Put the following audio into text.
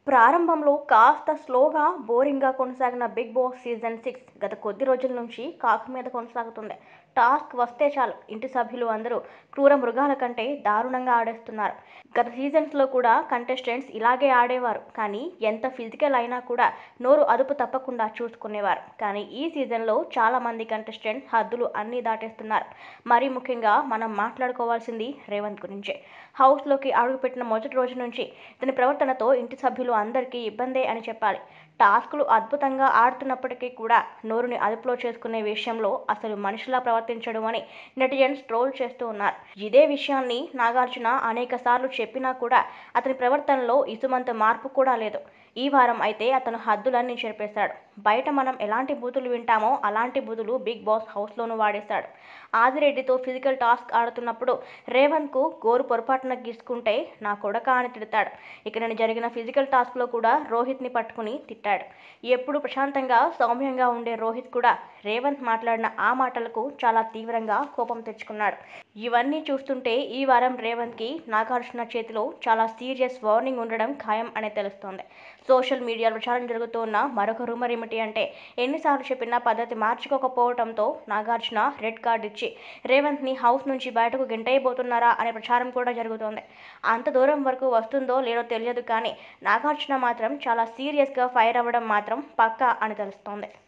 ప్రారంభంలో కాస్త స్లోగా, బోరింగ్గా కొనసాగిన బిగ్ బాస్ సీజన్ సిక్స్ గత కొద్ది రోజుల నుంచి కాకు మీద కొనసాగుతుంది. టాస్క్ వస్తే చాలు ఇంటి సభ్యులు అందరూ క్రూర మృగాల కంటే దారుణంగా ఆడేస్తున్నారు. గత సీజన్స్లో కూడా కంటెస్టెంట్స్ ఇలాగే ఆడేవారు. కానీ ఎంత ఫిజికల్ అయినా కూడా నోరు అదుపు తప్పకుండా చూసుకునేవారు. కానీ ఈ సీజన్లో చాలా మంది కంటెస్టెంట్స్ హద్దులు అన్నీ దాటేస్తున్నారు. మరీ ముఖ్యంగా మనం మాట్లాడుకోవాల్సింది రేవంత్ గురించే. హౌస్లోకి అడుగుపెట్టిన మొదటి రోజు నుంచి ఇతని ప్రవర్తనతో ఇంటి సభ్యులు అందరికీ ఇబ్బందే అని చెప్పాలి. టాస్క్లు అద్భుతంగా ఆడుతున్నప్పటికీ కూడా నోరుని అదుపులో చేసుకునే విషయంలో అసలు మనిషిలా ప్రవర్తించడు అని నెటిజన్స్ ట్రోల్ చేస్తూ ఉన్నారు. ఇదే విషయాన్ని నాగార్జున అనేకసార్లు చెప్పినా కూడా అతని ప్రవర్తనలో ఇసుమంత మార్పు కూడా లేదు. ఈ వారం అయితే అతను హద్దులన్నీ చెరిపేశాడు. బయట మనం ఎలాంటి బూతులు వింటామో అలాంటి బూతులు బిగ్ బాస్ హౌస్లోనూ వాడేశాడు. ఆదిరెడ్డితో ఫిజికల్ టాస్క్ ఆడుతున్నప్పుడు రేవంత్కు గోరు పొరపాటున గీసుకుంటే నా కొడకా అని తిడతాడు. ఇక నిన్న జరిగిన ఫిజికల్ టాస్క్లో కూడా రోహిత్ని పట్టుకుని తిట్టాడు. ఎప్పుడూ ప్రశాంతంగా, సౌమ్యంగా ఉండే రోహిత్ కూడా రేవంత్ మాట్లాడిన ఆ మాటలకు చాలా తీవ్రంగా కోపం తెచ్చుకున్నాడు. ఇవన్నీ చూస్తుంటే ఈ వారం రేవంత్కి నాగార్జున చేతిలో చాలా సీరియస్ వార్నింగ్ ఉండడం ఖాయం అనే తెలుస్తోంది. సోషల్ మీడియాలో ప్రచారం జరుగుతోన్న మరొక రూమర్ ఏమిటి అంటే ఎన్నిసార్లు చెప్పినా పద్ధతి మార్చుకోకపోవడంతో నాగార్జున రెడ్ కార్డు ఇచ్చి రేవంత్ని హౌస్ నుంచి బయటకు గెంటేయబోతున్నారా అనే ప్రచారం కూడా జరుగుతోంది. అంత దూరం వరకు వస్తుందో లేదో తెలియదు కానీ నాగార్జున మాత్రం చాలా సీరియస్గా ఫైర్ అవ్వడం మాత్రం పక్కా అని తెలుస్తోంది.